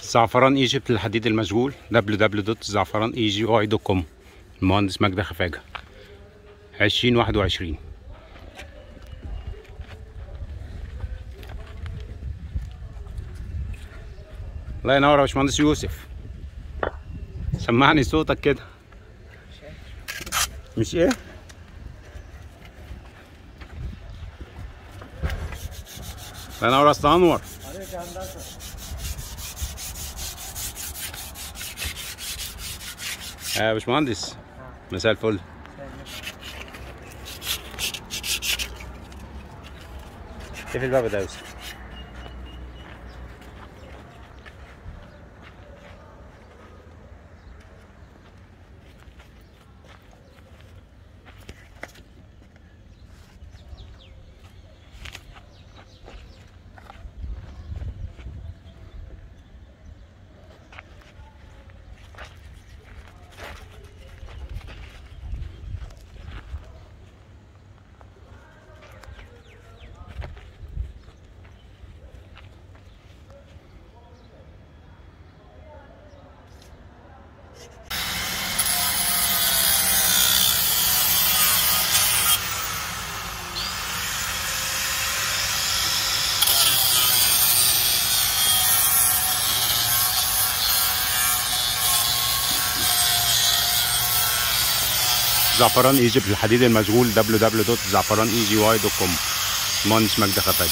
زعفران ايجيبت للحديد المشغول www.زعفرانEGY.com المهندس مجدي خفاجة عشرين واحد وعشرين الله ينور يا باشمهندس يوسف سمعني صوتك كده مش ايه الله ينور يا استاذ انور يا باشمهندس مساء الفل اقفل الباب ده يا يوسف زعفران ايجيبت الحديد المشغول www.زعفرانEGY.com مهندس مجدي خفاجة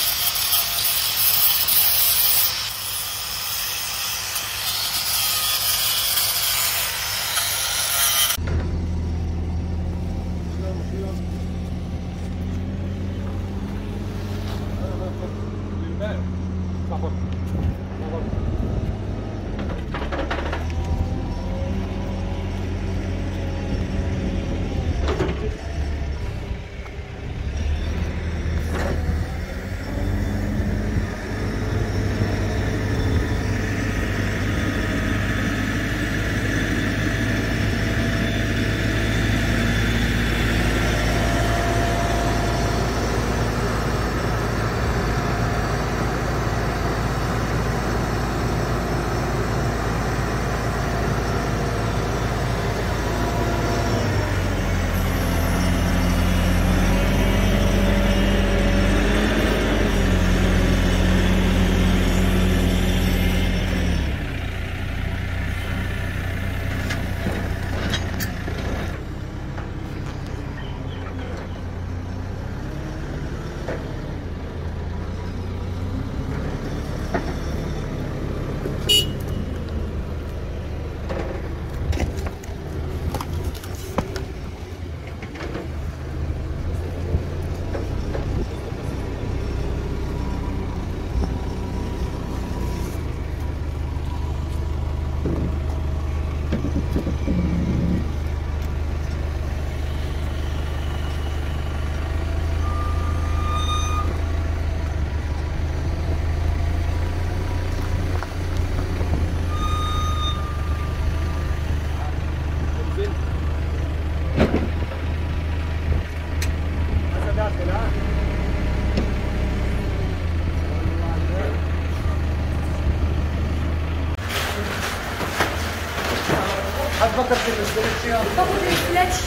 باخد الفلاش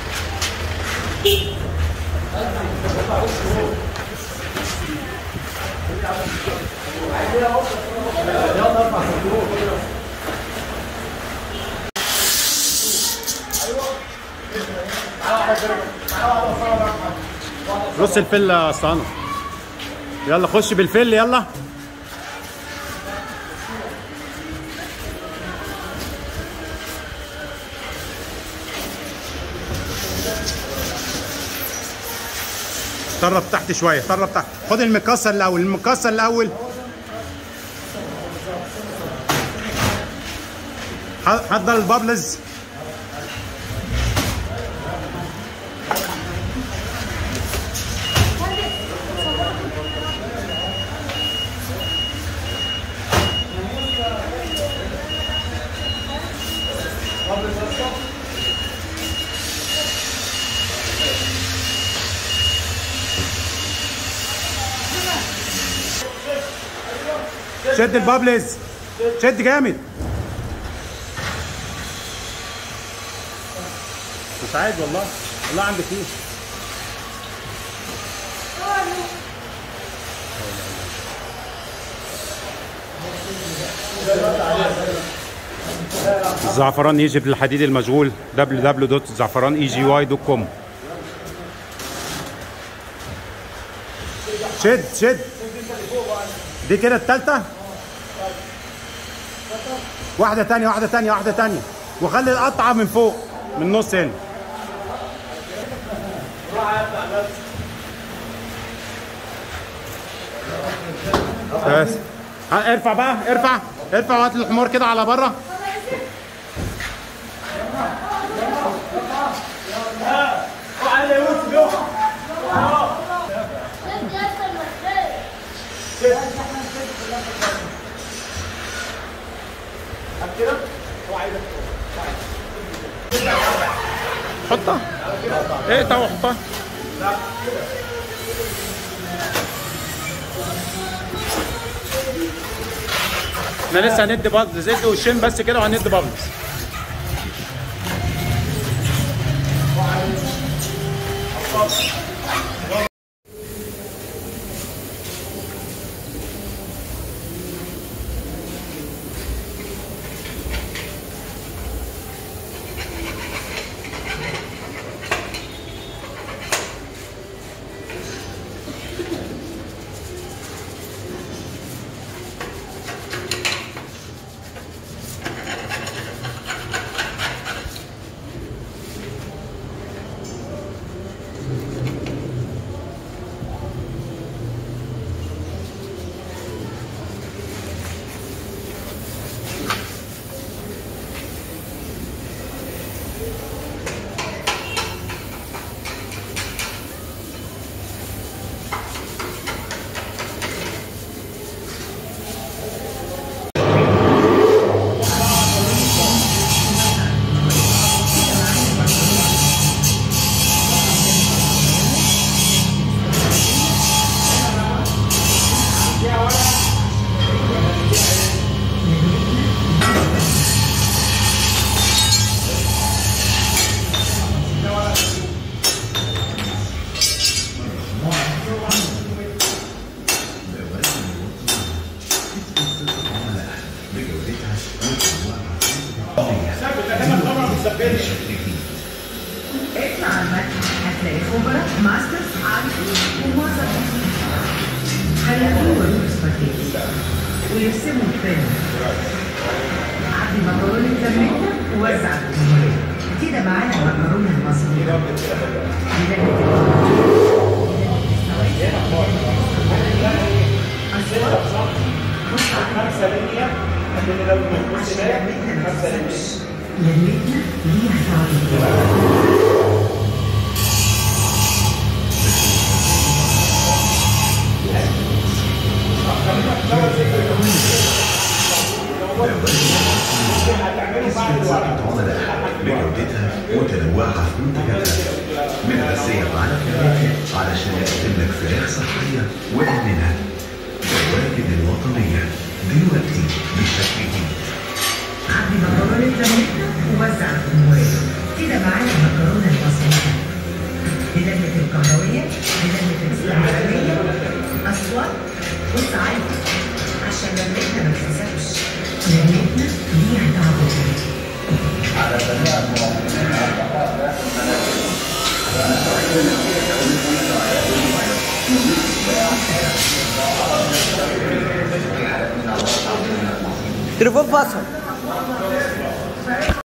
رص الفل يا استاذ انور يلا خش بالفل يلا طرف تحت شويه طرف تحت خد المكسر الاول المكسر الاول ح- حضر البابلز شد البابلز شد جامد مش عايز والله والله عندك ايه الزعفران يجي بالحديد المشغول www.زعفرانegyy.com شد شد دي كده التالتة واحدة تانية واحدة تانية واحدة تانية وخلي القطعة من فوق من النص هنا بس ها، ارفع بقى ارفع ارفع وهات الحمار كده على بره حطها ايه تو حطها احنا لسه هندي بابلز زد وشين بس كده وهندي بابلز اطلع على المتحف هتلاقي خبراء ماسترز عارفين ومعظم هيعملوا ورود سباجيتي ويرسموا الفيلم عدي مكرونة لميتنا ووزع الجمهورية كده معانا المكرونة المصرية أصوات بص عليها عشان لميتنا ما تنساش لميتنا ليها طعم سلسلة عملاء بجودتها وتنوعها في منتجاتها متغذية على فراخ علشان يقدم لك فراخ صحية وآمنة دواجن الوطنية دلوقتي بشكل جديد عندي مكرونة لميتنا ووزع الجمهورية كده معانا المكرونة المصرية بلمة الكهروية بلمة الإسلامية أصوات بص عادي عشان لميتنا ما تنساش لميتنا ليها طعم تليفون فصل